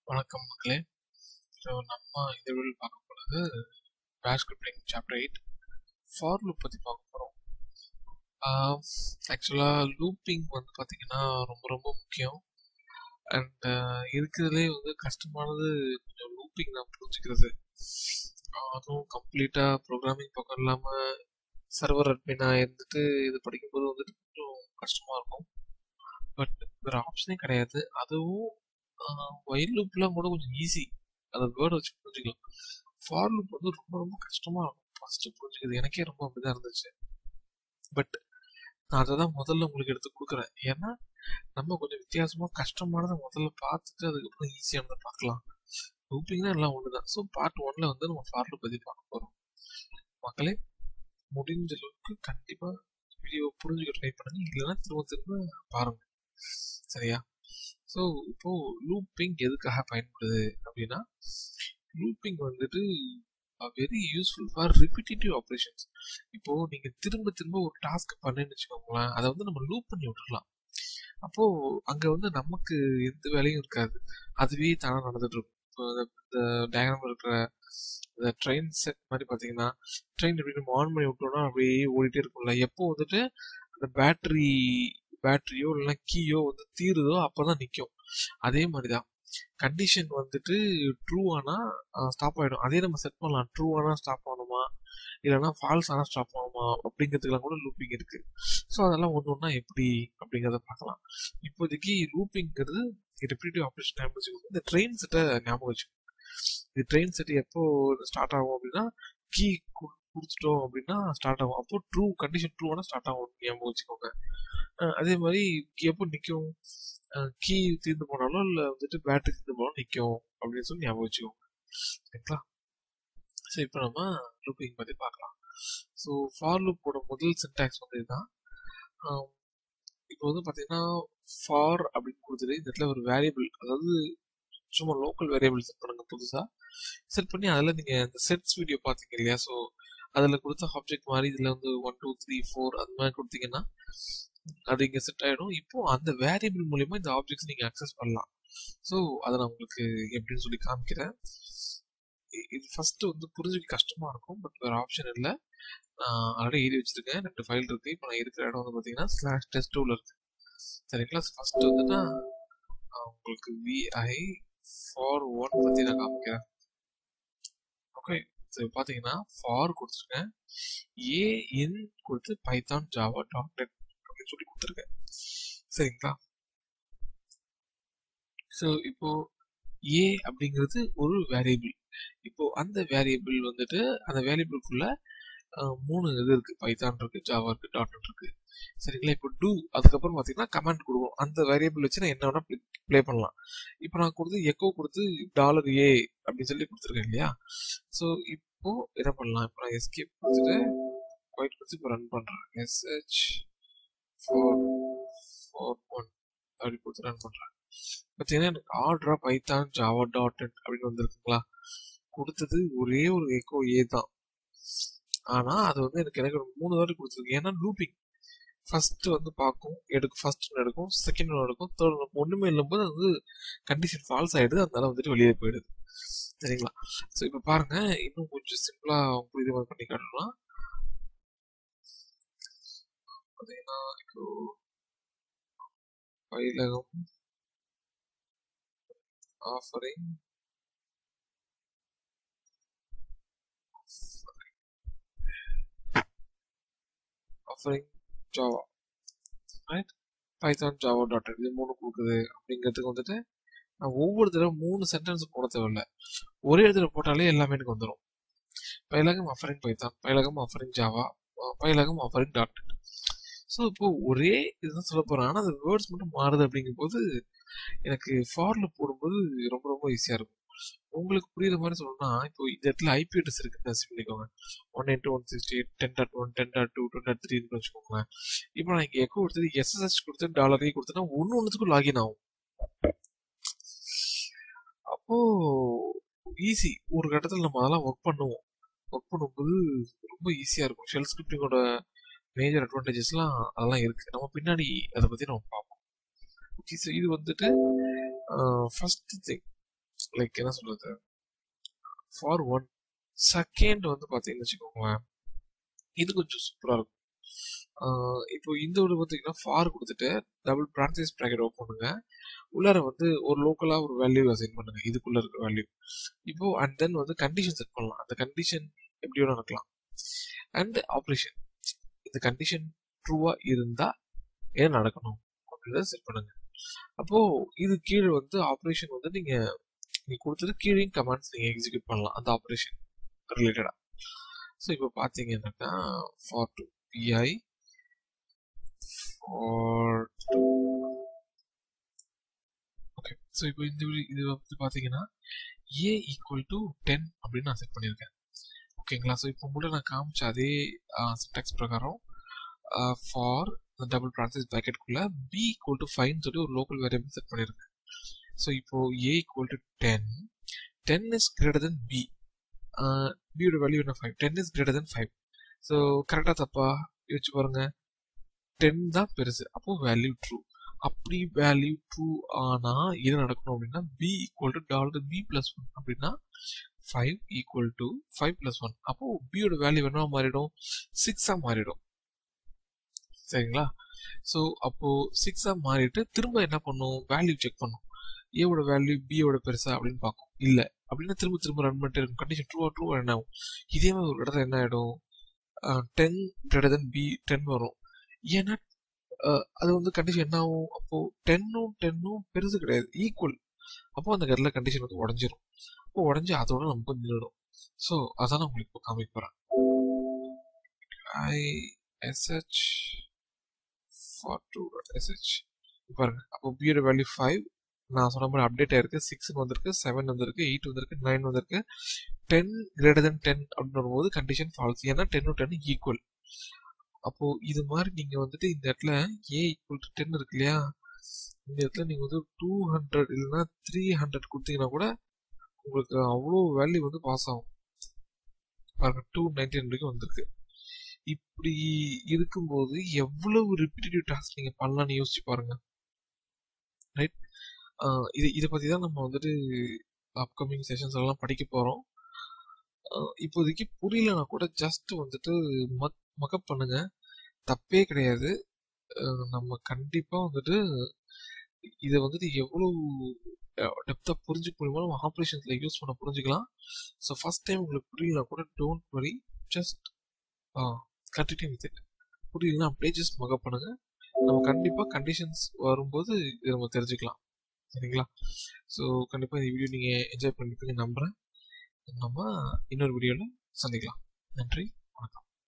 வணக்கம் மக்களே ஸோ நம்ம இந்த வீடியோ பார்க்க போகிறது bash scripting chapter eight for loop பற்றி பார்க்க போகிறோம் ஆக்சுவலாக லூப்பிங் வந்து பார்த்திங்கன்னா ரொம்ப ரொம்ப முக்கியம் அண்ட் இருக்கிறதுலே வந்து கஷ்டமானது கொஞ்சம் லூப்பிங் நான் புரிஞ்சுக்கிறது அதுவும் கம்ப்ளீட்டாக ப்ரோக்ராமிங் பக்கம் இல்லாமல் சர்வர் அட்மினாக இருந்துட்டு இது படிக்கும்போது வந்துட்டு கொஞ்சம் கஷ்டமாக இருக்கும் பட் வேறு ஆப்ஷனே கிடையாது அதுவும் ஒயில் லூப்லாம் கூட கொஞ்சம் ஈஸி அந்த வேர்டை வச்சு புரிஞ்சுக்கலாம் ஃபார் லூப் வந்து ரொம்ப ரொம்ப கஷ்டமாக இருக்கும் ஃபஸ்ட்டு புரிஞ்சுக்கிறது எனக்கே ரொம்ப அப்படிதான் இருந்துச்சு பட் நான் அதை தான் முதல்ல உங்களுக்கு எடுத்து கொடுக்குறேன் ஏன்னா நம்ம கொஞ்சம் வித்தியாசமாக கஷ்டமானதை முதல்ல பார்த்துட்டு அதுக்கப்புறம் ஈஸியானதை பார்க்கலாம் லூப்பிங் தான் எல்லாம் ஒன்று தான் ஸோ பார்ட் ஒன்ல வந்து நம்ம ஃபார் லூப் பற்றி பார்க்க போகிறோம் மக்களே முடிஞ்ச அளவுக்கு கண்டிப்பாக வீடியோ புரிஞ்சுக்க ட்ரை பண்ணுங்க இல்லைன்னா திரும்ப திரும்ப பாருங்க சரியா ஸோ இப்போ லூப்பிங் எதுக்காக பயன்படுது அப்படின்னா லூப்பிங் வந்துட்டு very useful for repetitive operations இப்போ நீங்க திரும்ப திரும்ப ஒரு டாஸ்க் பண்ணுன்னு வச்சுக்கோங்களேன் அதை வந்து நம்ம லூப் பண்ணி விட்டுருலாம் அப்போ அங்க வந்து நமக்கு எந்த வேலையும் இருக்காது அதுவே தானே நடந்துட்டு இருக்கும் இப்போ இந்த டயக்ராம் இருக்கிற இந்த ட்ரெயின் செட் மாதிரி பார்த்தீங்கன்னா ட்ரெயின் எப்படி நம்ம ஆன் பண்ணி விட்டோம்னா அப்படியே ஓடிட்டே இருக்கும்ல எப்போ வந்துட்டு அந்த பேட்டரி பேட்டரியோ இல்லைன்னா கீயோ வந்து தீருதோ அப்போதான் நிற்கும் அதே மாதிரி தான் கண்டிஷன் வந்துட்டு ட்ரூ ஆனால் ஸ்டாப் ஆகிடும் அதே நம்ம செட் பண்ணலாம் ட்ரூ ஆனால் ஸ்டாப் ஆகணுமா இல்லைனா ஃபால்ஸ் ஆனால் ஸ்டாப் ஆகணுமா அப்படிங்கிறதுக்குலாம் கூட லூப்பிங் இருக்கு ஸோ அதெல்லாம் ஒன்று ஒன்றா எப்படி அப்படிங்கிறத பார்க்கலாம் இப்போதைக்கு லூப்பிங்கிறது ரிப்பீட்டிவ் ஆப்ரேஷன் ஞாபகம் வச்சுக்கோங்க இந்த ட்ரெயின் செட்டை ஞாபகம் வச்சுக்கோங்க இது ட்ரெயின் செட் எப்போ ஸ்டார்ட் ஆகும் அப்படின்னா கீ கொடுத்துட்டோம் அப்படின்னா ஸ்டார்ட் ஆகும் அப்போ ட்ரூ கண்டிஷன் ட்ரூ ஆனால் ஸ்டார்ட் ஆகும் ஞாபகம் வச்சுக்கோங்க அதே மாதிரி எப்போ நிற்கும் கீ தீர்ந்து போனாலும் இல்லை வந்துட்டு பேட்டரி தீர்ந்து போனாலும் நிற்கும் அப்படின்னு சொல்லி ஞாபகம் வச்சுக்கோங்க சரிங்களா ஸோ இப்போ நம்ம லூப்பிங் பற்றி பார்க்கலாம் ஸோ ஃபார் லூப்போட முதல் சின்டாக்ஸ் வந்து இதுதான் இப்போ வந்து பார்த்தீங்கன்னா ஃபார் அப்படின்னு கொடுத்துட்டு இந்த இடத்துல ஒரு வேரியபிள் அதாவது சும்மா லோக்கல் வேரியபிள் செட் பண்ணுங்க புதுசாக செட் பண்ணி அதில் நீங்கள் இந்த செட்ஸ் வீடியோ பார்த்தீங்க இல்லையா ஸோ அதில் கொடுத்த ஆப்ஜெக்ட் மாதிரி இதில் வந்து ஒன் டூ த்ரீ ஃபோர் அது மாதிரி கொடுத்தீங்கன்னா அது இங்கே செட் ஆகிடும் இப்போ அந்த வேரியபிள் மூலியமா இந்த ஆப்ஜெக்ட்ஸ் நீங்கள் அக்சஸ் பண்ணலாம் ஸோ அதை நான் உங்களுக்கு எப்படின்னு சொல்லி காமிக்கிறேன் இது ஃபர்ஸ்ட் வந்து புரிஞ்சுக்க கஷ்டமா இருக்கும் பட் வேற ஆப்ஷன் இல்லை நான் ஆல்ரெடி எழுதி வச்சிருக்கேன் ரெண்டு ஃபைல் இருக்கு இப்போ நான் இருக்கிற இடம் வந்து பார்த்தீங்கன்னா ஸ்லாஷ் டெஸ்ட் டூல இருக்கு சரிங்களா ஃபர்ஸ்ட் வந்து நான் உங்களுக்கு விஐ ஃபார் ஒன் பற்றி நான் காமிக்கிறேன் ஓகே ஸோ பார்த்தீங்கன்னா ஃபார் கொடுத்துருக்கேன் ஏ இன் கொடுத்து பைத்தான் ஜாவா டாட் நெட் அப்படின்னு சொல்லி கொடுத்துருக்கேன் சரிங்களா ஸோ இப்போ ஏ அப்படிங்கிறது ஒரு வேரியபிள் இப்போ அந்த வேரியபிள் வந்துட்டு அந்த வேரியபிள்குள்ள மூணு இது இருக்கு பைத்தான் இருக்கு ஜாவா இருக்கு டாட் நெட் இருக்கு சரிங்களா இப்போ டூ அதுக்கப்புறம் பார்த்தீங்கன்னா கமெண்ட் கொடுக்கும் அந்த வேரியபிள் வச்சு நான் என்ன வேணா ப்ளே பண்ணலாம் இப்போ நான் கொடுத்து எக்கோ கொடுத்து டாலர் ஏ அப்படின்னு சொல்லி கொடுத்துருக்கேன் இல்லையா ஸோ இப்போ என்ன பண்ணலாம் இப்போ நான் எஸ்கேப் கொடுத்துட்டு ஒயிட் கொடுத்து இப்போ ரன் பண்ணுறேன் எஸ்ஹெச் ஃபோர் ஃபோர் ஒன் அப்படி கொடுத்து ரன் பண்ணுறேன் பார்த்தீங்கன்னா எனக்கு ஆர்டரா பைத்தான் ஜாவா டாட் நெட் அப்படின்னு வந்திருக்குங்களா கொடுத்தது ஒரே ஒரு எக்கோ ஏ தான் ஆனா அது வந்து எனக்கு எனக்கு ஒரு மூணு வாட்டி கொடுத்துருக்கு ஏன்னா லூப்பிங் ஃபர்ஸ்ட் வந்து பார்க்கும் எடுக்கும் ஃபர்ஸ்ட் ஒன்று எடுக்கும் செகண்ட் ஒன்று எடுக்கும் தேர்ட் ஒன்று ஒன்றுமே இல்லும்போது அது வந்து கண்டிஷன் ஃபால்ஸ் ஆயிடுது அதனால வந்துட்டு வெளியே போயிடுது சரிங்களா ஸோ இப்போ பாருங்க இன்னும் கொஞ்சம் சிம்பிளா புரியுது மாதிரி பண்ணி காட்டலாம் பார்த்தீங்கன்னா இப்போ Payilagam offering offering Java right Python Java dot இது மூணு கொடுக்குது அப்படிங்கிறதுக்கு வந்துட்டு நான் ஒவ்வொரு தடவை மூணு சென்டென்ஸ் போட தேவையில்ல ஒரே இடத்துல போட்டாலே எல்லாமே எனக்கு வந்துடும் Payilagam offering Python Payilagam offering Java Payilagam offering dot net so இப்போ ஒரே இதுதான் சொல்ல போகிறேன் ஆனால் அந்த வேர்ட்ஸ் மட்டும் மாறுது அப்படிங்கும் போது எனக்கு ஃபாரில் போடும்போது ரொம்ப ரொம்ப ஈஸியாக இருக்கும் உங்களுக்கு புரியுற மாதிரி சொல்லணும்னா இப்போ இந்த இடத்துல ஐபி அட்ரஸ் இருக்குன்னு அசிம் பண்ணிக்கோங்க one eight one sixty eight ten dot one ten dot two ten dot த்ரீன்னு வச்சுக்கோங்களேன் இப்போ நான் இங்கே எக்கோ கொடுத்தது எஸ்எஸ்எஸ் கொடுத்து டாலரே கொடுத்தேன்னா ஒன்று ஒன்றுத்துக்கும் லாகின் ஆகும் அப்போ ஈஸி ஒரு கட்டத்தில் நம்ம அதெல்லாம் ஒர்க் பண்ணுவோம் ஒர்க் பண்ணும்போது ரொம்ப ஈஸியாக இருக்கும் ஷெல் ஸ்கிரிப்டிங்கோட மேஜர் அட்வான்டேஜஸ்லாம் அதெல்லாம் இருக்கு நம்ம பின்னாடி அதை பற்றி நம்ம பார்ப்போம் ஓகே ஸோ இது வந்துட்டு ஃபர்ஸ்ட் திங் லைக் என்ன சொல்றது ஃபார் ஒன் செகண்ட் வந்து பார்த்தீங்கன்னு வச்சுக்கோங்களேன் இது கொஞ்சம் சூப்பராக இருக்கும் ஆஹ் இப்போ இந்த ஒரு பார்த்தீங்கன்னா ஃபார் கொடுத்துட்டு டபுள் பிரான்சைஸ் ப்ராக்கெட் ஓப்பன் பண்ணுங்க உள்ளார வந்து ஒரு லோக்கலாக ஒரு வேல்யூ அசைன் பண்ணுங்க இதுக்குள்ள இருக்கிற வேல்யூ இப்போ அண்ட் தென் வந்து கண்டிஷன் செட் பண்ணலாம் அந்த கண்டிஷன் எப்படி வேணா இருக்கலாம் அண்ட் ஆப்ரேஷன் இந்த கண்டிஷன் ட்ரூவா இருந்தா என்ன நடக்கணும் அப்படின்றத செட் பண்ணுங்க அப்போ இது கீழே வந்து ஆப்ரேஷன் வந்து நீங்க நீங்க கொடுத்தது கீழே கமாண்ட்ஸ் நீங்க எக்ஸிக்யூட் பண்ணலாம் அந்த ஆப்ரேஷன் ரிலேட்டடா ஸோ இப்போ பார்த்தீங்கன்னா ஃபார் டு பிஐ ஃபார் ஓகே ஸோ இப்போ இந்த வி- இது வந்து பார்த்தீங்கன்னா ஏ ஈக்குவல் டு டென் அப்படின்னு நான் செட் பண்ணியிருக்கேன் ஓகேங்களா ஸோ இப்போ கூட நான் காமிச்ச அதே சின்டாக்ஸ் பிரகாரம் ஃபார் டபுள் ப்ராசஸ் ப்ராக்கெட்குள்ள பி ஈக்குவல் டு ஃபைவ்னு சொல்லி ஒரு லோக்கல் வேரியபிள் செட் பண்ணியிருக்கேன் ஸோ இப்போ A equal to ten ten is greater than B பியோட வேல்யூ என்ன five ten is greater than five so கரெக்டாக தப்பா யோசிச்சு பாருங்க டென் தான் பெருசு அப்போ வேல்யூ ட்ரூ அப்படி வேல்யூ ட்ரூ ஆனா என்ன நடக்கணும் அப்படின்னா B equal to dollar B plus one அப்படின்னா five equal to five plus one அப்போ பியோட வேல்யூ என்ன மாறிடும் சிக்ஸா மாறிடும் சரிங்களா ஸோ அப்போ சிக்ஸா மாறிட்டு திரும்ப என்ன பண்ணும் வேல்யூ செக் பண்ணும் ஏவோட வேல்யூ பியோட பெருசா அப்படின்னு பார்க்கும் இல்ல அப்படின்னா திரும்ப திரும்ப ரன் பண்ணிட்டு இருக்கும் கண்டிஷன் ட்ரூவா ட்ரூவா என்ன ஆகும் இதே மாதிரி ஒரு இடத்துல என்ன ஆயிடும் ten greater than B ten வரும் ஏன்னா அஹ், அது வந்து கண்டிஷன் என்ன ஆகும் அப்போ டென்னும் டென்னும் பெருசு கிடையாது ஈக்குவல் அப்போ அந்த இடத்துல கண்டிஷன் வந்து உடஞ்சிரும் அப்போ உடஞ்சி அதோட நமக்கு நின்றுடும் ஸோ அதான் நான் உங்களுக்கு இப்போ காமிக்க போறேன் I SH for two SH பாருங்க அப்போ பியோட வேல்யூ ஃபைவ் நான் சொன்ன மாதிரி அப்டேட் ஆயிருக்கு சிக்ஸ் வந்திருக்கு செவன் வந்திருக்கு எயிட் வந்திருக்கு நைன் வந்திருக்கு டென் கிரேட்டர் தென் டென் அப்படின்னு வரும்போது கண்டிஷன் ஃபால்ஸ் ஏன்னா டென்னு டென் ஈக்குவல் அப்போ இது மாதிரி நீங்க வந்துட்டு இந்த இடத்துல ஏ ஈக்குவல் டு டென் இருக்கு இல்லையா இந்த இடத்துல நீங்க வந்து டூ ஹண்ட்ரட் இல்லைன்னா த்ரீ ஹண்ட்ரட் கொடுத்தீங்கன்னா கூட உங்களுக்கு அவ்வளோ வேல்யூ வந்து பாஸ் ஆகும் பாருங்க டூ நைன்டி வரைக்கும் வந்திருக்கு இப்படி இருக்கும்போது எவ்வளவு ரிப்பீட்டடிவ் டாஸ்க் நீங்க பண்ணலாம்னு யோசிச்சு பாருங்க ரைட் இது இதை பத்தி தான் நம்ம வந்துட்டு அப்கமிங் செஷன்ஸ் எல்லாம் படிக்க போறோம் அஹ் இப்போதைக்கு புரியலனா கூட ஜஸ்ட் வந்துட்டு மக் மக்கப் பண்ணுங்க தப்பே கிடையாது அஹ் நம்ம கண்டிப்பா வந்துட்டு இதை வந்துட்டு எவ்வளவு டெப்தா புரிஞ்சுக்க முடியுமோ நம்ம ஆப்ரேஷன்ஸ்ல யூஸ் பண்ண புரிஞ்சுக்கலாம் ஸோ ஃபர்ஸ்ட் டைம் உங்களுக்கு புரியலனா கூட don't worry just continue with it புரியலனா அப்படியே ஜஸ்ட் மக்கப் பண்ணுங்க நம்ம கண்டிப்பா கண்டிஷன்ஸ் வரும்போது இதை நம்ம தெரிஞ்சுக்கலாம் சரிங்களா ஸோ கண்டிப்பா இந்த வீடியோ நீங்க என்ஜாய் பண்ணிருப்பீங்க நம்புறேன் நம்ம இன்னொரு வீடியோல சந்திக்கலாம் நன்றி